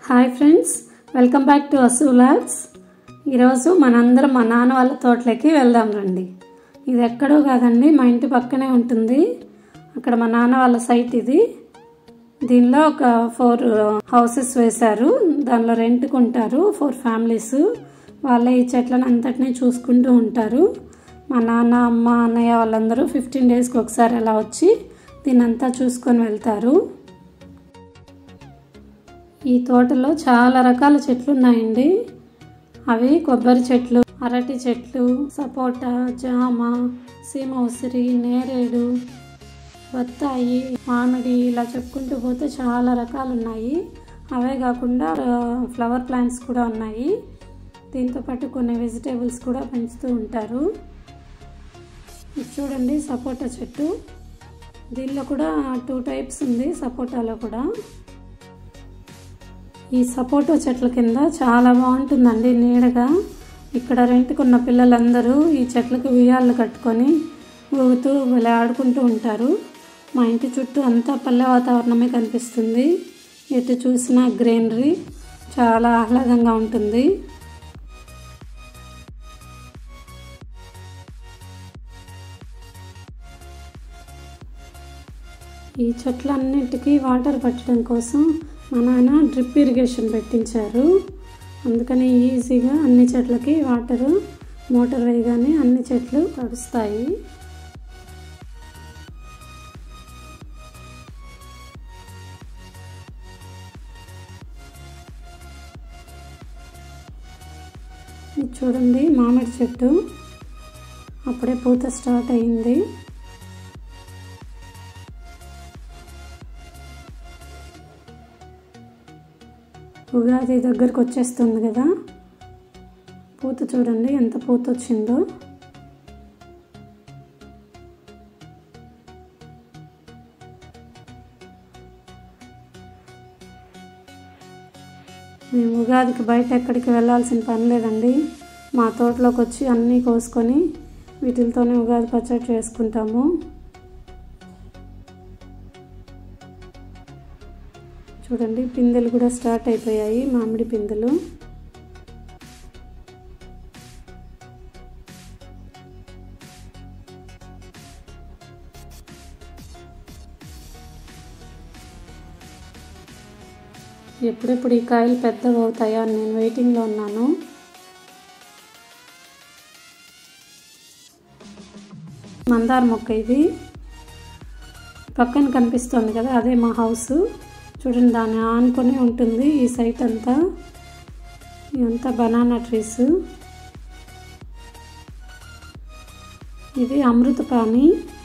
Hi friends welcome back to Asu vlogs ఈరోజు మనందరం మా నాన్న వాళ్ళ తోటలోకి వెళ్దాం రండి ఇది ఎక్కడో కాదండి మా ఇంటి పక్కనే ఉంటుంది అక్కడ మా నాన్న వాళ్ళ సైట్ ఇది దీనిలో ఒక ఫోర్ హౌసెస్ వేశారు దానిలో రెంట్కి ఉంటారు ఫోర్ ఫ్యామిలీస్ వాళ్ళే ఈ చెట్లను అంతటినీ చూసుకుంటూ ఉంటారు మా నాన్న అమ్మ అన్నయ్య వాళ్ళందరూ ఫిఫ్టీన్ డేస్కి ఒకసారి అలా వచ్చి దీన్ని అంతా చూసుకొని వెళ్తారు ఈ తోటలో చాలా రకాల చెట్లు ఉన్నాయండి అవి కొబ్బరి చెట్లు అరటి చెట్లు సపోటా జామ సీమ ఉసిరి నేరేడు బత్తాయి మామిడి ఇలా చెప్పుకుంటూ పోతే చాలా రకాలు ఉన్నాయి అవే కాకుండా ఫ్లవర్ ప్లాంట్స్ కూడా ఉన్నాయి దీంతో పాటు కొన్ని వెజిటేబుల్స్ కూడా పెంచుతూ ఉంటారు ఇది చూడండి సపోటా చెట్టు దీనిలో కూడా టూ టైప్స్ ఉంది సపోటాలో కూడా ఈ సపోటా చెట్ల కింద చాలా బాగుంటుందండి నీడగా ఇక్కడ రెంట్కున్న పిల్లలందరూ ఈ చెట్లకు ఉయ్యాళ్ళు కట్టుకొని ఊగుతూ ఇలా ఆడుకుంటూ ఉంటారు మా ఇంటి చుట్టూ అంతా పల్లె వాతావరణమే కనిపిస్తుంది ఎటు చూసినా గ్రీనరీ చాలా ఆహ్లాదంగా ఉంటుంది ఈ చెట్లన్నిటికీ వాటర్ పట్టడం కోసం మా నాన్న డ్రిప్ ఇరిగేషన్ పెట్టించారు అందుకని ఈజీగా అన్ని చెట్లకి వాటర్ మోటార్ వేయగానే అన్ని చెట్లు తడుస్తాయి ఇది చూడండి మామిడి చెట్టు అప్పుడే పూత స్టార్ట్ అయింది ఉగాది దగ్గరకు వచ్చేస్తుంది కదా పూత చూడండి ఎంత పూత వచ్చిందో మేము ఉగాదికి బయట ఎక్కడికి వెళ్ళాల్సిన పని లేదండి మా తోటలోకి వచ్చి అన్నీ కోసుకొని వీటితోనే ఉగాది పచ్చడి చేసుకుంటాము చూడండి పిందెలు కూడా స్టార్ట్ అయిపోయాయి మామిడి పిందెలు ఎప్పుడెప్పుడు ఈ కాయలు పెద్దవి అవుతాయా అని నేను వెయిటింగ్లో ఉన్నాను మందార మొక్క ఇది పక్కన కనిపిస్తుంది కదా అదే మా హౌస్ చూడండి దాన్ని ఆనుకొని ఉంటుంది ఈ సైట్ అంతా ఇదంతా బనానా ట్రీస్ ఇది అమృతపాణి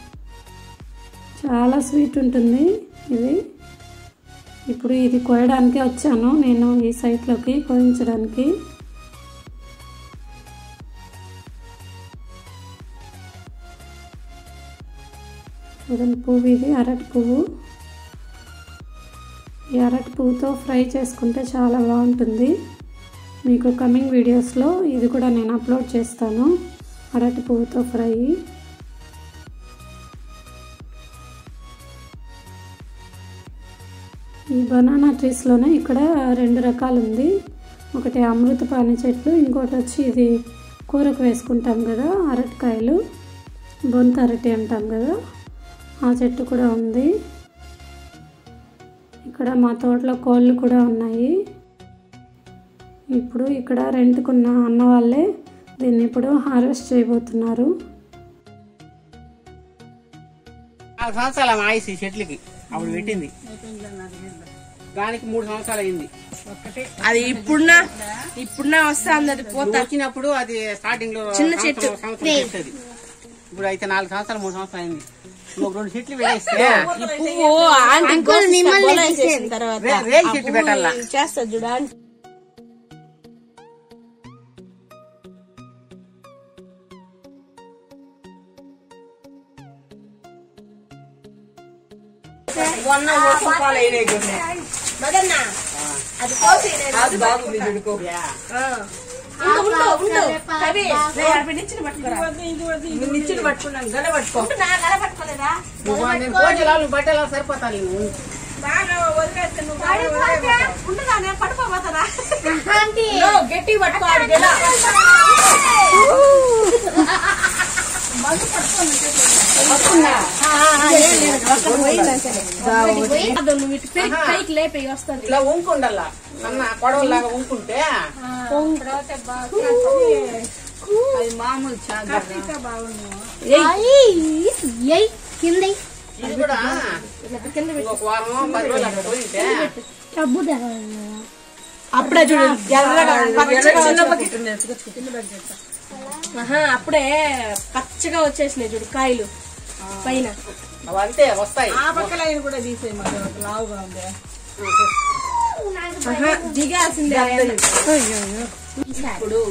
చాలా స్వీట్ ఉంటుంది ఇది ఇప్పుడు ఇది కోయడానికే వచ్చాను నేను ఈ సైట్లోకి కోయించడానికి చూడండి పువ్వు ఇది అరటి పువ్వు ఈ అరటి పువ్వుతో ఫ్రై చేసుకుంటే చాలా బాగుంటుంది మీకు కమింగ్ వీడియోస్లో ఇది కూడా నేను అప్లోడ్ చేస్తాను అరటి పువ్వుతో ఫ్రై ఈ బనానా ట్రీస్లోనే ఇక్కడ రెండు రకాలు ఉంది ఒకటి అమృతపాణి చెట్లు ఇంకోటి వచ్చి ఇది కూరకు వేసుకుంటాం కదా అరటికాయలు బొంత అరటి అంటాం కదా ఆ చెట్టు కూడా ఉంది ఇక్కడ మా తోటలో కోళ్ళు కూడా ఉన్నాయి ఇప్పుడు ఇక్కడ రెంట్కున్న అన్న వాళ్ళే దీన్ని ఇప్పుడు హార్వెస్ట్ చేయబోతున్నారు నాలుగు సంవత్సరాలు ఆమె ఆయుష్ ఈ చెట్లకి అప్పుడు పెట్టింది దానికి మూడు సంవత్సరాలు అయింది అది ఇప్పుడున్నా ఇప్పుడున్నా వస్తా అది నువ్వు పోతా వచ్చినప్పుడు అది స్టార్టింగ్ లో చిన్న సంవత్సరం- చెట్టు. సంవత్సరం చెట్టు అది. ఇప్పుడు అయితే నాలుగు సంవత్సరాలు మూడు సంవత్సరాలు అయింది నువ్వు ఒక రెండు చెట్లు వేస్తే ఈ పువ్వు ఆంటీ కోసేసిన తర్వాత రే- రేగి చెట్టు పెట్టాలా చేస్తా చూడు ఆంటీ మొన్న మూడు రూపాయలు అయినాయి చూడు. మదన్న, అది కోసి అది బాగుంది చూడుకో. ఆ. ఉండు, ఉండు, ఉండు. కవి, రే, అక్కడ నిచ్చెన పట్టుకోరా. నువ్వు నిచ్చెన పట్టుకున్నాను గల పట్టుకో నువ్వు నేను కోజలాలు బట్టలు సరిపోతాను నువ్వు బాగా వదిలేస్తే నువ్వు బాగా వదిలేయ్. నో, గట్టిగా పట్టుకోవాలి గెల. అదో నువ్వు ఇటు పెరిగి పైకి లేపి వస్తుంది ఇట్లా వంకుండాల అన్న కొడవలాగా వంకుంటే అది మామూలు కింద ఇది కూడా ఇంకొక వారం పది రోజులు అక్కడ పోయింటే డబ్బు అప్పుడే చూడు ఎర్రగా పచ్చగా ఆహా, అప్పుడే పచ్చగా వచ్చేసినాయి చూడు కాయలు పైన అవంతే వస్తాయి ఆహా, దిగాల్సిందే ఆయన. ఇప్పుడు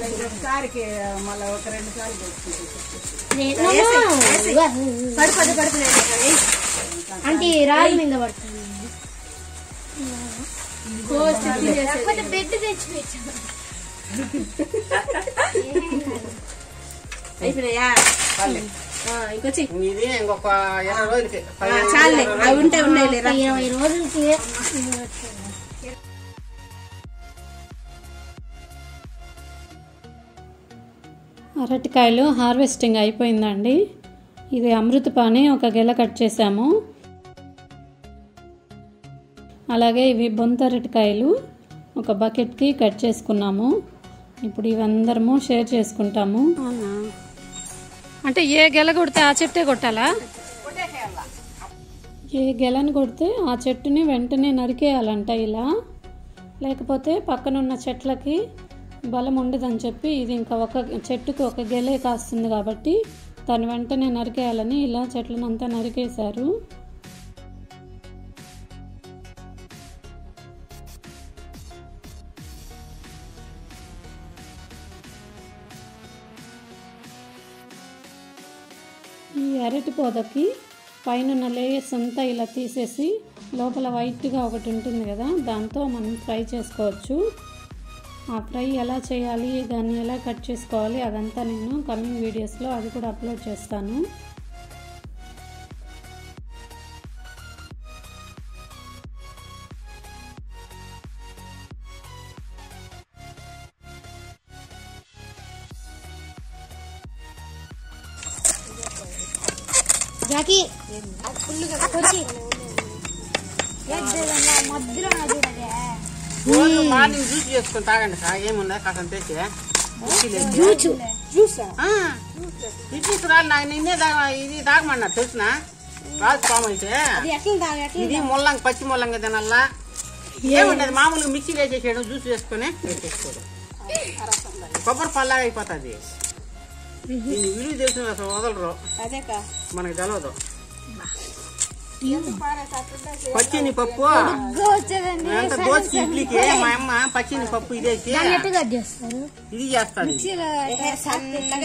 పడిపోతే పడిపోయినాయి అంటే రాయి మీద పడుతుంది కోసి తినేసేది. లేకపోతే బెడ్ తెచ్చి అయిపోయినాయా చాలే. ఆ, ఇంకొచ్చి ఇది ఇంకొక ఇరవై రోజులకి ఆ, చాలే అవి ఉంటే ఉన్నాయి లేరా ఇరవై రోజులకి అరటికాయలు హార్వెస్టింగ్ అయిపోయిందండి ఇది అమృతపాని ఒక గెల కట్ చేసాము అలాగే ఇవి బొంత అరటికాయలు ఒక బకెట్కి కట్ చేసుకున్నాము ఇప్పుడు ఇవందరము షేర్ చేసుకుంటాము అంటే ఏ గెల కొడితే ఆ చెట్టే కొట్టాలా ఏ గెలను కొడితే ఆ చెట్టుని వెంటనే నరికేయాలంట ఇలా లేకపోతే పక్కనున్న చెట్లకి బలం ఉండదని చెప్పి ఇది ఇంకా ఒక చెట్టుకి ఒక గెలే కాస్తుంది కాబట్టి దాన్ని వెంటనే నరికేయాలని ఇలా చెట్లను అంతా నరికేశారు ఈ అరటి పొదకి పైన లేయర్స్ అంతా ఇలా తీసేసి లోపల వైట్గా ఒకటి ఉంటుంది కదా దాంతో మనం ఫ్రై చేసుకోవచ్చు ఆ ఫ్రై ఎలా చేయాలి దాన్ని ఎలా కట్ చేసుకోవాలి అదంతా నేను కమింగ్ వీడియోస్లో అది కూడా అప్లోడ్ చేస్తాను జాకి ఫుల్గా కొచ్చి మధ్యలో చూడదే రోజు మార్నింగ్ జ్యూస్ చేసుకొని తాగండి సార్ ఏముందా కాసం తెచ్చి జూచు ఇడ్లీస్ రాలి నాకు నిన్నే తాగ ఇది తాగమన్నారు తెలిసిన రాజు పాము అయితే అది ఎట్లా తాగా ఎట్లా ఇది ముల్లంగా పచ్చి ముల్లంగా తినల్లా ఏముంటది మామూలుగా మిక్సీలో వేసేసేయడం జ్యూస్ వేసుకొని వేసేసుకోవడం కొబ్బరి పల్లాగా అయిపోతుంది దీన్ని విలువ తెలిసిన అసలు వదలరు అదేకా మనకి తెలవదు పచ్చిని పప్పు వచ్చేదండి ఎంత దోశకి ఇడ్లీకి మా అమ్మ పచ్చిని పప్పు ఇదేసి ఎట్టుగా చేస్తారు ఇది చేస్తుంది సన్నగా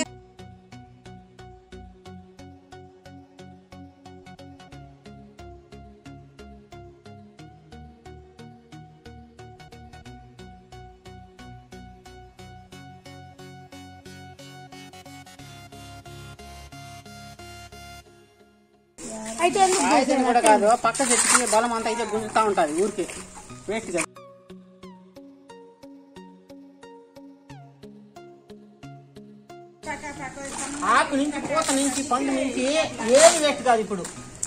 అయితే ఎందుకు పాయసం కూడా కాదు పక్క చెట్టుకి బలం అంతా అయితే గుంజుతా ఉంటది ఊరికి వేస్ట్ గా ఆకు నుంచి పూత నుంచి పండు నుంచి ఏది వేస్ట్ కాదు ఇప్పుడు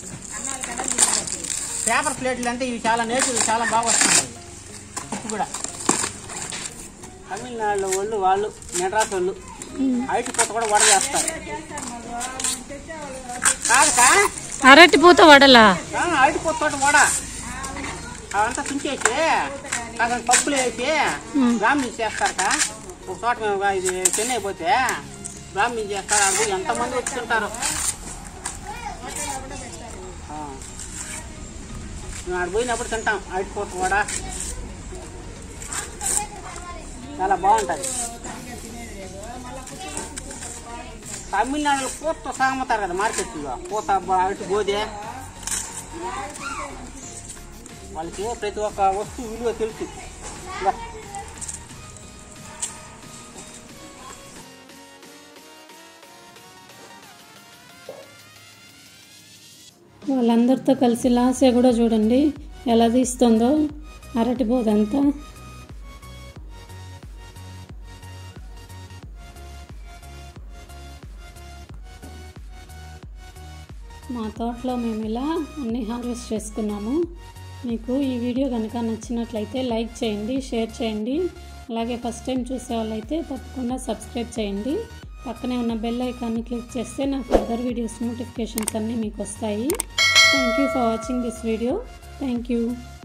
పేపర్ ప్లేట్లు అంటే ఇవి చాలా నేర్చులు చాలా బాగా వస్తున్నాయి ఉప్పు కూడా తమిళనాడు వాళ్ళు వాళ్ళు మెడ్రాస్ వాళ్ళు ఐటీ పూత కూడా వడ చేస్తారు కాదుకా అరటి పూత వడలా అరటిపో తోట వడ అవంతా తుంచేసి కాస్త పప్పులు వేసి బ్రాహ్మీ చేస్తారట ఒక చోట మేము ఇది చెన్నై పోతే బ్రాహ్మీ చేస్తారు అది ఎంతమంది వచ్చుంటారు ఆ. మేము ఆడ పోయినప్పుడు తింటాం అరటిపోత వడ చాలా బాగుంటుంది తమిళనాడులో పూత సాగుతారు కదా మార్కెట్లో పూత బ- అరటి గోదే వాళ్ళకి ప్రతి ఒక్క వస్తువు విలువ తెలుసు ఇలా. వాళ్ళందరితో కలిసి లాస్య కూడా చూడండి ఎలా తీస్తుందో అరటి బోదంతా మా తోటలో మేము ఇలా అన్ని హార్వెస్ట్ చేసుకున్నాము మీకు ఈ వీడియో కనుక నచ్చినట్లయితే లైక్ చేయండి షేర్ చేయండి అలాగే ఫస్ట్ టైం చూసే వాళ్ళైతే తప్పకుండా సబ్స్క్రైబ్ చేయండి పక్కనే ఉన్న బెల్ ఐకాన్ని క్లిక్ చేస్తే నా ఫర్దర్ వీడియోస్ నోటిఫికేషన్స్ అన్నీ మీకు వస్తాయి thank you for watching this video thank you